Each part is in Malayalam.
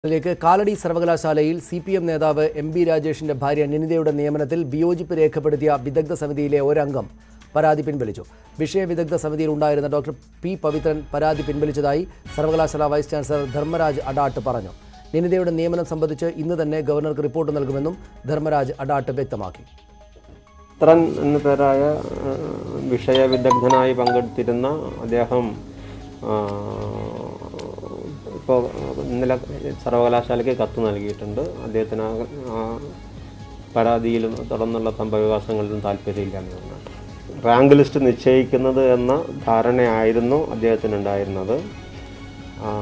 ിലേക്ക് കാലടി സർവകലാശാലയിൽ സി പി എം നേതാവ് എം ബി രാജേഷിന്റെ ഭാര്യ നിനിതയുടെ നിയമനത്തിൽ വിയോജിപ്പ് രേഖപ്പെടുത്തിയ വിദഗ്ധ സമിതിയിലെ ഒരംഗം പരാതി പിൻവലിച്ചു വിഷയ വിദഗ്ധ സമിതിയിൽ ഉണ്ടായിരുന്ന ഡോക്ടർ പി പവിത്രൻ പരാതി പിൻവലിച്ചതായി സർവകലാശാല വൈസ് ചാൻസലർ ധർമ്മരാജ് അഡാട്ട് പറഞ്ഞു നിനിതയുടെ നിയമനം സംബന്ധിച്ച് ഇന്ന് തന്നെ ഗവർണർക്ക് റിപ്പോർട്ട് നൽകുമെന്നും ധർമ്മരാജ് അഡാട്ട് വ്യക്തമാക്കി പുത്രൻ എന്നു പേരായ ആ, വിഷയ വിദഗ്ധനായി പങ്കെടുത്തിരുന്ന അദ്ദേഹം ഇപ്പോൾ ഇന്നലെ സർവകലാശാലയ്ക്ക് കത്ത് നൽകിയിട്ടുണ്ട് അദ്ദേഹത്തിന് ആ, ആ പരാതിയിലും തുടർന്നുള്ള സംഭവവികാസങ്ങളിലും താല്പര്യമില്ല എന്ന് പറഞ്ഞിട്ട് റാങ്ക് ലിസ്റ്റ് നിശ്ചയിക്കുന്നത് എന്ന ധാരണയായിരുന്നു അദ്ദേഹത്തിനുണ്ടായിരുന്നത് ആ,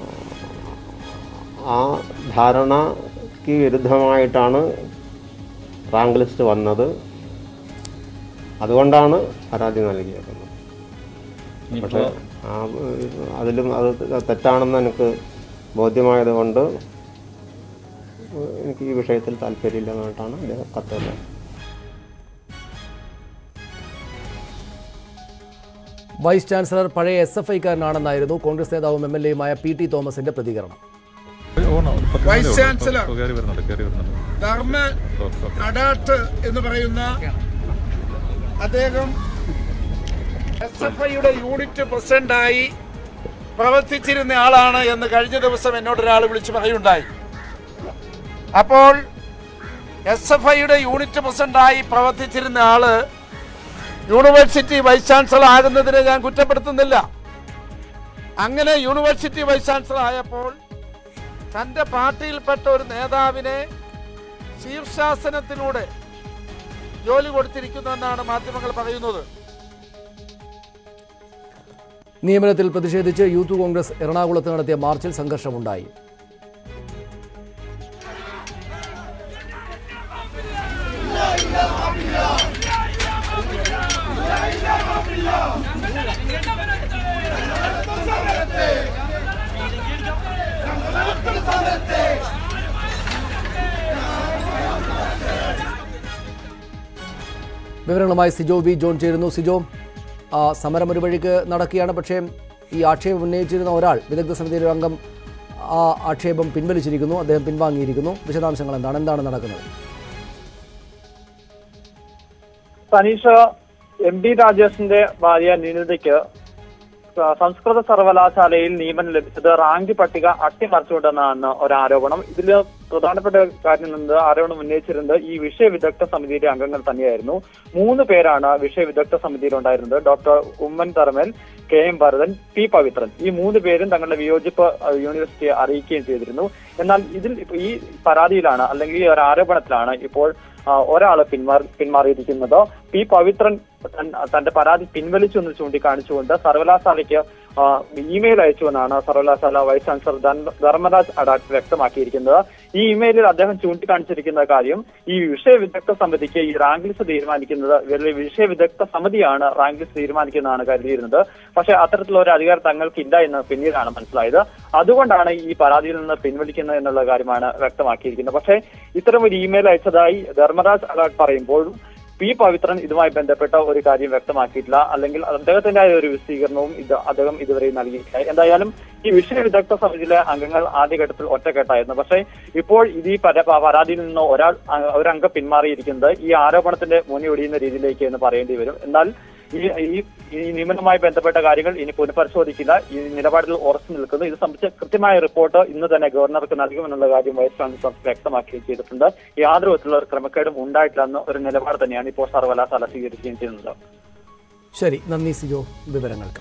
ആ ധാരണയ്ക്ക് വിരുദ്ധമായിട്ടാണ് റാങ്ക് ലിസ്റ്റ് വന്നത് അതുകൊണ്ടാണ് പരാതി നൽകിയേക്കുന്നത് പക്ഷേ ആ, അതിലും അത് തെറ്റാണെന്ന് എനിക്ക് ബോധ്യമായത് കൊണ്ട് എനിക്ക് ഈ വിഷയത്തിൽ താല്പര്യമില്ല എന്നിട്ടാണ് അദ്ദേഹം കത്തുന്നത് വൈസ് ചാൻസലർ പഴയ എസ് എഫ് ഐക്കാരനാണെന്നായിരുന്നു കോൺഗ്രസ് നേതാവും എം എൽ എയുമായ പി ടി തോമസിന്റെ പ്രതികരണം വൈസ് ചാൻസലർ കയറി വരുന്നുണ്ട് കയറി വരുന്നുണ്ട് ധർമ്മ അഡാട്ട് എന്ന് പറയുന്ന അദ്ദേഹം എസ് എഫ് ഐയുടെ യൂണിറ്റ് പ്രസിഡന്റായി പ്രവർത്തിച്ചിരുന്ന ആളാണ് എന്ന് കഴിഞ്ഞ ദിവസം എന്നോട് ഒരാൾ വിളിച്ച് പറയുണ്ടായി അപ്പോൾ എസ് എഫ് ഐയുടെ യൂണിറ്റ് പ്രസിഡന്റായി പ്രവർത്തിച്ചിരുന്ന ആള് യൂണിവേഴ്സിറ്റി വൈസ് ചാൻസലർ ആകുന്നതിനെ ഞാൻ കുറ്റപ്പെടുത്തുന്നില്ല അങ്ങനെ യൂണിവേഴ്സിറ്റി വൈസ് ചാൻസലർ ആയപ്പോൾ തന്റെ പാർട്ടിയിൽപ്പെട്ട ഒരു നേതാവിനെ ശീർഷാസനത്തിലൂടെ ജോലി കൊടുത്തിരിക്കുന്നു എന്നാണ് മാധ്യമങ്ങൾ പറയുന്നത് നിയമനത്തിൽ പ്രതിഷേധിച്ച് യൂത്ത് കോൺഗ്രസ് എറണാകുളത്ത് നടത്തിയ മാർച്ചിൽ സംഘർഷമുണ്ടായി വിവരങ്ങളുമായി സിജോ വി ജോൺ ചേരുന്നു സിജോ ആ, സമരം ഒരു വഴിക്ക് നടക്കുകയാണ് പക്ഷേ ഈ ആക്ഷേപം ഉന്നയിച്ചിരുന്ന ഒരാൾ വിദഗ്ധ സമിതിയിലെ അംഗം ആ ആക്ഷേപം പിൻവലിച്ചിരിക്കുന്നു അദ്ദേഹം പിൻവാങ്ങിയിരിക്കുന്നു വിശദാംശങ്ങൾ എന്താണ് എന്താണ് നടക്കുന്നത് സനീഷ എം ഡി രാജേഷിന്റെ ഭാര്യ നിനിതയ്ക്ക് സ- സംസ്കൃത സർവകലാശാലയിൽ നിയമനം ലഭിച്ചത് റാങ്ക് പട്ടിക അട്ടിമറിച്ചുകൊണ്ടെന്നാണ് ഒരു ആരോപണം ഇതിൽ പ്രധാനപ്പെട്ട കാര്യം എന്നത് ആരോപണം ഉന്നയിച്ചിരുന്നത് ഈ വിഷയ വിദഗ്ധ സമിതിയിലെ അംഗങ്ങൾ തന്നെയായിരുന്നു മൂന്ന് പേരാണ് വിഷയ വിദഗ്ധ സമിതിയിൽ ഉണ്ടായിരുന്നത് doctor Oommen Tharamal K M Bharathan P Pavithran ഈ മൂന്ന് പേരും തങ്ങളുടെ വിയോജിപ്പ് അഹ്, യൂണിവേഴ്സിറ്റിയെ അറിയിക്കുകയും ചെയ്തിരുന്നു എന്നാൽ ഇതിൽ ഇപ്പോ ഈ പരാതിയിലാണ് അല്ലെങ്കിൽ ഈ ഒരു ആരോപണത്തിലാണ് ഇപ്പോൾ ആ, ഒരാള് പിന്മാറി പിന്മാറിയിരിക്കുന്നത് പി പവിത്രൻ തൻ- തന്റെ പരാതി പിൻവലിച്ചു എന്ന് ചൂണ്ടിക്കാണിച്ചുകൊണ്ട് സർവകലാശാലയ്ക്ക് ആ, ഇമെയിൽ അയച്ചുവെന്നാണ് സർവകലാശാല വൈസ് ചാൻസലർ ധർമ്മ- ധർമ്മരാജ് അഡാട്ട് വ്യക്തമാക്കിയിരിക്കുന്നത് ഈ ഇമെയിലിൽ അദ്ദേഹം ചൂണ്ടിക്കാണിച്ചിരിക്കുന്ന കാര്യം ഈ വിഷയ വിദഗ്ധ സമിതിക്ക് ഈ റാങ്ക് ലിസ്റ്റ് തീരുമാനിക്കുന്നത് വലിയ വിഷയ വിദഗ്ധ സമിതിയാണ് റാങ്ക് ലിസ്റ്റ് തീരുമാനിക്കുന്നതാണ് കരുതിയിരുന്നത് പക്ഷേ അത്തരത്തിലുള്ള ഒരു അധികാരം തങ്ങൾക്കില്ല എന്ന് പിന്നീടാണ് മനസ്സിലായത് അതുകൊണ്ടാണ് ഈ പരാതിയിൽ നിന്ന് പിൻവലിക്കുന്നത് എന്നുള്ള കാര്യമാണ് വ്യക്തമാക്കിയിരിക്കുന്നത് പക്ഷേ ഇത്തരം ഒരു ഇമെയിൽ അയച്ചതായി ധർമ്മരാജ് അലാട്ട് പറയുമ്പോഴും പി പവിത്രൻ ഇതുമായി ബന്ധപ്പെട്ട ഒരു കാര്യം വ്യക്തമാക്കിയിട്ടില്ല അല്ലെങ്കിൽ അദ്ദേഹത്തിന്റെ ഒരു വിശദീകരണവും ഇത് അദ്ദേഹം ഇതുവരെ നൽകിയിട്ടില്ല എന്തായാലും ഈ വിഷയ വിദഗ്ധ സമിതിയിലെ അംഗങ്ങൾ ആദ്യഘട്ടത്തിൽ ഒറ്റക്കെട്ടായിരുന്നു പക്ഷേ ഇപ്പോൾ ഇത് ഈ പര- പരാതിയിൽ നിന്ന് ഒരാൾ അ- ഒരംഗം പിന്മാറിയിരിക്കുന്നത് ഈ ആരോപണത്തിന്റെ മുനി ഒടിയുന്ന രീതിയിലേക്ക് എന്ന് പറയേണ്ടി വരും എന്നാൽ ഈ ഈ ഈ നിയമനവുമായി ബന്ധപ്പെട്ട കാര്യങ്ങൾ ഇനി പുനഃപരിശോധിക്കില്ല ഈ നിലപാടിൽ ഉറച്ചു നിൽക്കുന്നു ഇത് സംബന്ധിച്ച് കൃത്യമായ റിപ്പോർട്ട് ഇന്ന് തന്നെ ഗവർണർക്ക് നൽകുമെന്നുള്ള കാര്യം വൈസ് ചാൻസലർ വ്യക്തമാക്കുകയും ചെയ്തിട്ടുണ്ട് യാതൊരു വിധത്തിലുള്ള ഒരു ക്രമക്കേടും ഉണ്ടായിട്ടില്ല എന്ന ഒരു നിലപാട് തന്നെയാണ് ഇപ്പോൾ സർവകലാശാല സ്വീകരിക്കുകയും ചെയ്യുന്നത് ശരി നന്ദി സിജോ വിവരങ്ങൾക്ക്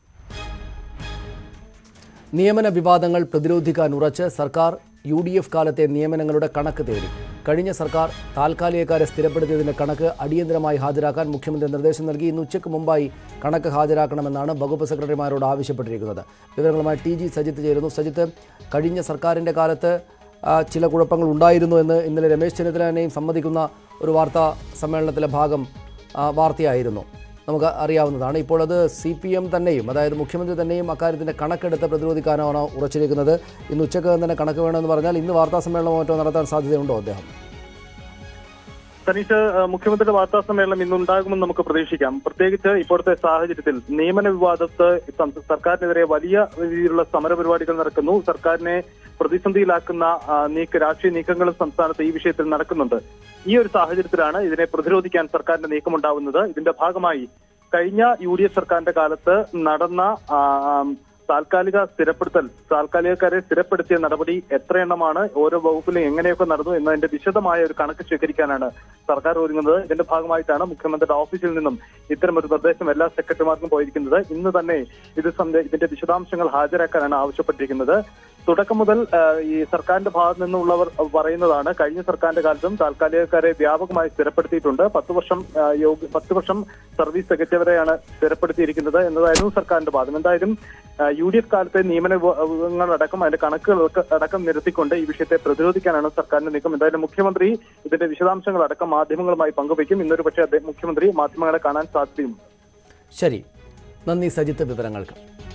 നിയമന വിവാദങ്ങൾ പ്രതിരോധിക്കാൻ ഉറച്ച് സർക്കാർ യു ഡി എഫ് കാലത്തെ നിയമനങ്ങളുടെ കണക്ക് തേടി കഴിഞ്ഞ സർക്കാർ താൽക്കാലികക്കാരെ സ്ഥിരപ്പെടുത്തിയതിന്റെ കണക്ക് അടിയന്തരമായി ഹാജരാക്കാൻ മുഖ്യമന്ത്രി നിർദ്ദേശം നൽകി ഇന്ന് ഉച്ചയ്ക്ക് മുമ്പായി കണക്ക് ഹാജരാക്കണമെന്നാണ് വകുപ്പ് സെക്രട്ടറിമാരോട് ആവശ്യപ്പെട്ടിരിക്കുന്നത് വിവരങ്ങളുമായി ടി ജി സജിത്ത് ചേരുന്നു സജിത്ത് കഴിഞ്ഞ സർക്കാരിൻ്റെ കാലത്ത് ആ, ചില കുഴപ്പങ്ങൾ ഉണ്ടായിരുന്നു എന്ന് ഇന്നലെ രമേശ് ചെന്നിത്തലനെയും സമ്മതിക്കുന്ന ഒരു വാർത്താ സമ്മേളനത്തിലെ ഭാഗം ആ, വാർത്തയായിരുന്നു നമുക്ക് അറിയാവുന്നതാണ് ഇപ്പോൾ അത് സി പി എം തന്നെയും അതായത് മുഖ്യമന്ത്രി തന്നെയും അക്കാര്യത്തിൻ്റെ കണക്കെടുത്ത് പ്രതിരോധിക്കാനാണ് ഉറച്ചിരിക്കുന്നത് ഇന്ന് ഉച്ചക്ക് തന്നെ കണക്ക് വേണമെന്ന് പറഞ്ഞാൽ ഇന്ന് വാർത്താ സമ്മേളനം മറ്റോ നടത്താൻ സാധ്യതയുണ്ടോ അദ്ദേഹം സനീഷ് ഏഹ്, മുഖ്യമന്ത്രിയുടെ വാർത്താ സമ്മേളനം ഇന്നുണ്ടാകുമെന്ന് നമുക്ക് പ്രതീക്ഷിക്കാം പ്രത്യേകിച്ച് ഇപ്പോഴത്തെ സാഹചര്യത്തിൽ നിയമന വിവാദത്ത് സം- സർക്കാരിനെതിരെ വലിയ രീതിയിലുള്ള സമര പരിപാടികൾ നടക്കുന്നു സർക്കാരിനെ പ്രതിസന്ധിയിലാക്കുന്ന ആ, നീക്ക രാഷ്ട്രീയ നീക്കങ്ങളും സംസ്ഥാനത്ത് ഈ വിഷയത്തിൽ നടക്കുന്നുണ്ട് ഈ ഒരു സാഹചര്യത്തിലാണ് ഇതിനെ പ്രതിരോധിക്കാൻ സർക്കാരിന്റെ നീക്കമുണ്ടാവുന്നത് ഇതിന്റെ ഭാഗമായി കഴിഞ്ഞ യു ഡി എഫ് സർക്കാരിന്റെ കാലത്ത് നടന്ന ആ, ആം, താൽക്കാലിക സ്ഥിരപ്പെടുത്തൽ താൽക്കാലികക്കാരെ സ്ഥിരപ്പെടുത്തിയ നടപടി എത്രയെണ്ണമാണ് ഓരോ വകുപ്പിലും എങ്ങനെയൊക്കെ നടന്നു എന്നതിന്റെ വിശദമായ ഒരു കണക്ക് ശേഖരിക്കാനാണ് സർക്കാർ ഒരുങ്ങുന്നത് ഇതിന്റെ ഭാഗമായിട്ടാണ് മുഖ്യമന്ത്രിയുടെ ഓഫീസിൽ നിന്നും ഇത്തരം ഒരു നിർദ്ദേശം എല്ലാ സെക്രട്ടറിമാർക്കും പോയിരിക്കുന്നത് ഇന്ന് തന്നെ ഇത് സംബ- ഇതിന്റെ വിശദാംശങ്ങൾ ഹാജരാക്കാനാണ് ആവശ്യപ്പെട്ടിരിക്കുന്നത് തുടക്കം മുതൽ ആ, ഈ സർക്കാരിന്റെ ഭാഗത്തു നിന്നുള്ളവർ പറയുന്നതാണ് കഴിഞ്ഞ സർക്കാരിന്റെ കാലത്തും താൽക്കാലികക്കാരെ വ്യാപകമായി സ്ഥിരപ്പെടുത്തിയിട്ടുണ്ട് പത്ത് വർഷം ആ, യോഗ്യ പത്ത് വർഷം സർവീസ് തികച്ചവരെയാണ് സ്ഥിരപ്പെടുത്തിയിരിക്കുന്നത് എന്നതായിരുന്നു സർക്കാരിന്റെ ഭാഗം എന്തായാലും യു ഡി എഫ് കാലത്തെ നിയമന വിഭാഗങ്ങളടക്കം അതിന്റെ കണക്കുകളൊക്കെ അടക്കം നിരത്തിക്കൊണ്ട് ഈ വിഷയത്തെ പ്രതിരോധിക്കാനാണ് സർക്കാരിന്റെ നീക്കം എന്തായാലും മുഖ്യമന്ത്രി ഇതിന്റെ വിശദാംശങ്ങൾ അടക്കം മാധ്യമങ്ങളുമായി പങ്കുവയ്ക്കും ഇന്നൊരു പക്ഷേ അദ്ദേഹം മുഖ്യമന്ത്രി മാധ്യമങ്ങളെ കാണാൻ സാധ്യതയുണ്ട് ശരി നന്ദി സജിത്ത് വിവരങ്ങൾക്ക്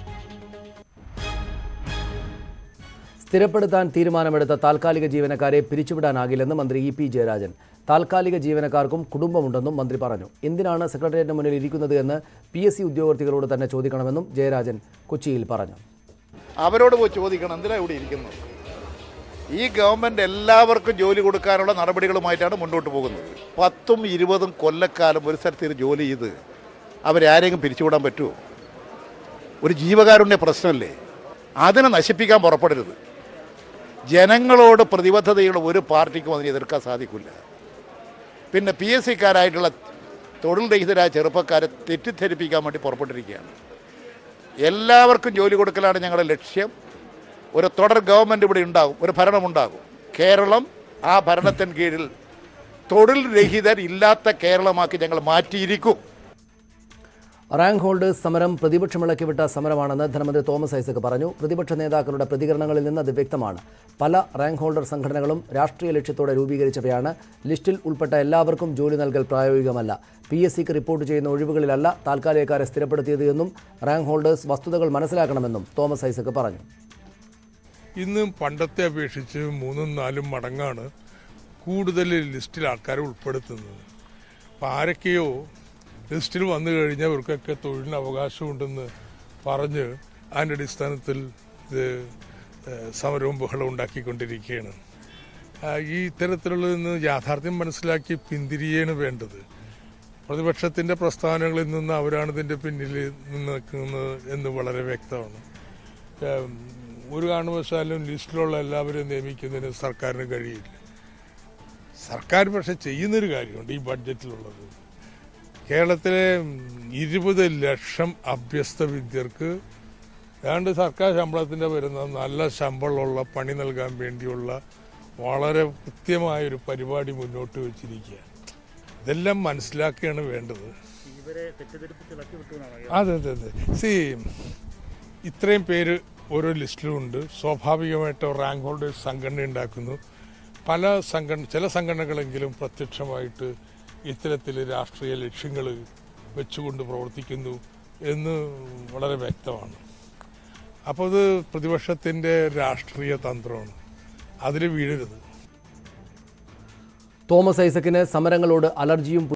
സ്ഥിരപ്പെടുത്താൻ തീരുമാനമെടുത്ത താൽക്കാലിക ജീവനക്കാരെ പിരിച്ചുവിടാനാകില്ലെന്ന് മന്ത്രി ഇ പി ജയരാജൻ താൽക്കാലിക ജീവനക്കാർക്കും കുടുംബമുണ്ടെന്നും മന്ത്രി പറഞ്ഞു എന്തിനാണ് സെക്രട്ടേറിയറ്റിന് മുന്നിൽ ഇരിക്കുന്നത് എന്ന് പി എസ് സി ഉദ്യോഗാർത്ഥികളോട് തന്നെ ചോദിക്കണമെന്നും ജയരാജൻ കൊച്ചിയിൽ പറഞ്ഞു അവരോട് പോയി ചോദിക്കണം എന്തിനാ ഇവിടെ ഇരിക്കുന്നത് ഈ ഗവൺമെന്റ് എല്ലാവർക്കും ജോലി കൊടുക്കാനുള്ള നടപടികളുമായിട്ടാണ് മുന്നോട്ട് പോകുന്നത് പത്തും ഇരുപതും കൊല്ലക്കാലം ഒരു സ്ഥലത്ത് ഇത് ജോലി ചെയ്ത് അവരെ ആരെങ്കിലും പിരിച്ചുവിടാൻ പറ്റുമോ ഒരു ജീവകാരുണ്യ പ്രശ്നമല്ലേ അതിനെ നശിപ്പിക്കാൻ പുറപ്പെടരുത് ജനങ്ങളോട് പ്രതിബദ്ധതയുള്ള ഒരു പാർട്ടിക്കും അതിനെ എതിർക്കാൻ സാധിക്കില്ല പിന്നെ പി എസ് സിക്കാരായിട്ടുള്ള തൊഴിൽ രഹിതരായ ചെറുപ്പക്കാരെ തെറ്റിദ്ധരിപ്പിക്കാൻ വേണ്ടി പുറപ്പെട്ടിരിക്കുകയാണ് എല്ലാവർക്കും ജോലി കൊടുക്കലാണ് ഞങ്ങളുടെ ലക്ഷ്യം ഒരു തുടർ ഗവൺമെൻറ് ഇവിടെ ഉണ്ടാകും ഒരു ഭരണമുണ്ടാകും കേരളം ആ ഭരണത്തിന് കീഴിൽ തൊഴിൽ രഹിതർ ഇല്ലാത്ത കേരളമാക്കി ഞങ്ങൾ മാറ്റിയിരിക്കും റാങ്ക് ഹോൾഡേഴ്സ് സമരം പ്രതിപക്ഷം ഇളക്കിവിട്ട സമരമാണെന്ന് ധനമന്ത്രി തോമസ് ഐസക് പറഞ്ഞു പ്രതിപക്ഷ നേതാക്കളുടെ പ്രതികരണങ്ങളിൽ നിന്ന് അത് വ്യക്തമാണ് പല റാങ്ക് ഹോൾഡർ സംഘടനകളും രാഷ്ട്രീയ ലക്ഷ്യത്തോടെ രൂപീകരിച്ചവയാണ് ലിസ്റ്റിൽ ഉൾപ്പെട്ട എല്ലാവർക്കും ജോലി നൽകൽ പ്രായോഗികമല്ല പി എസ് സിക്ക് റിപ്പോർട്ട് ചെയ്യുന്ന ഒഴിവുകളിലല്ല താൽക്കാലികക്കാരെ സ്ഥിരപ്പെടുത്തിയത് എന്നും റാങ്ക് ഹോൾഡേഴ്സ് വസ്തുതകൾ മനസ്സിലാക്കണമെന്നും തോമസ് ഐസക് പറഞ്ഞു ഇന്ന് പണ്ടത്തെ അപേക്ഷിച്ച് മൂന്നും നാലും മടങ്ങാണ് കൂടുതൽ ലിസ്റ്റിൽ ആൾക്കാരെ ഉൾപ്പെടുത്തുന്നത് അപ്പം ആരൊക്കെയോ ലിസ്റ്റിൽ വന്നു കഴിഞ്ഞാൽ ഇവർക്കൊക്കെ തൊഴിലിന് അവകാശമുണ്ടെന്ന് പറഞ്ഞ് അതിൻ്റെ അടിസ്ഥാനത്തിൽ ഇത് ഏഹ്, സമരവും ബഹളവും ഉണ്ടാക്കിക്കൊണ്ടിരിക്കുകയാണ് ആ, ഈ ഇത്തരത്തിലുള്ളതിൽ നിന്ന് യാഥാർത്ഥ്യം മനസ്സിലാക്കി പിന്തിരിയാണ് വേണ്ടത് പ്രതിപക്ഷത്തിന്റെ പ്രസ്ഥാനങ്ങളിൽ നിന്ന് അവരാണ് ഇതിന്റെ പിന്നിൽ നിൽക്കുന്നത് എന്ന് വളരെ വ്യക്തമാണ് ഏം, ഒരു കാരണവശാലും ലിസ്റ്റിലുള്ള എല്ലാവരെയും നിയമിക്കുന്നതിന് സർക്കാരിന് കഴിയില്ല സർക്കാർ പക്ഷെ ചെയ്യുന്നൊരു കാര്യമുണ്ട് ഈ ബഡ്ജറ്റിലുള്ളത് കേരളത്തിലെ ഇരുപത് ലക്ഷം അഭ്യസ്ത വിദ്യർക്ക് ഏതാണ്ട് സർക്കാർ ശമ്പളത്തിന്റെ വരുന്ന നല്ല ശമ്പളമുള്ള പണി നൽകാൻ വേണ്ടിയുള്ള വളരെ കൃത്യമായ ഒരു പരിപാടി മുന്നോട്ട് വെച്ചിരിക്കുക ഇതെല്ലാം മനസ്സിലാക്കുകയാണ് വേണ്ടത് അതെ അതെ അതെ സി ഇത്രയും പേര് ഓരോ ലിസ്റ്റിലുണ്ട് സ്വാഭാവികമായിട്ട് റാങ്ക് ഹോൾഡേഴ്സ് സംഘടന ഉണ്ടാക്കുന്നു പല സംഘടന ചില സംഘടനകളെങ്കിലും പ്രത്യക്ഷമായിട്ട് ഇത്തരത്തിൽ രാഷ്ട്രീയ ലക്ഷ്യങ്ങൾ വെച്ചുകൊണ്ട് പ്രവർത്തിക്കുന്നു എന്ന് വളരെ വ്യക്തമാണ് അപ്പോൾ അത് പ്രതിപക്ഷത്തിൻ്റെ രാഷ്ട്രീയ തന്ത്രമാണ് അതിൽ വീഴരുത് തോമസ് ഐസക്കിന് സമരങ്ങളോട് അലർജിയും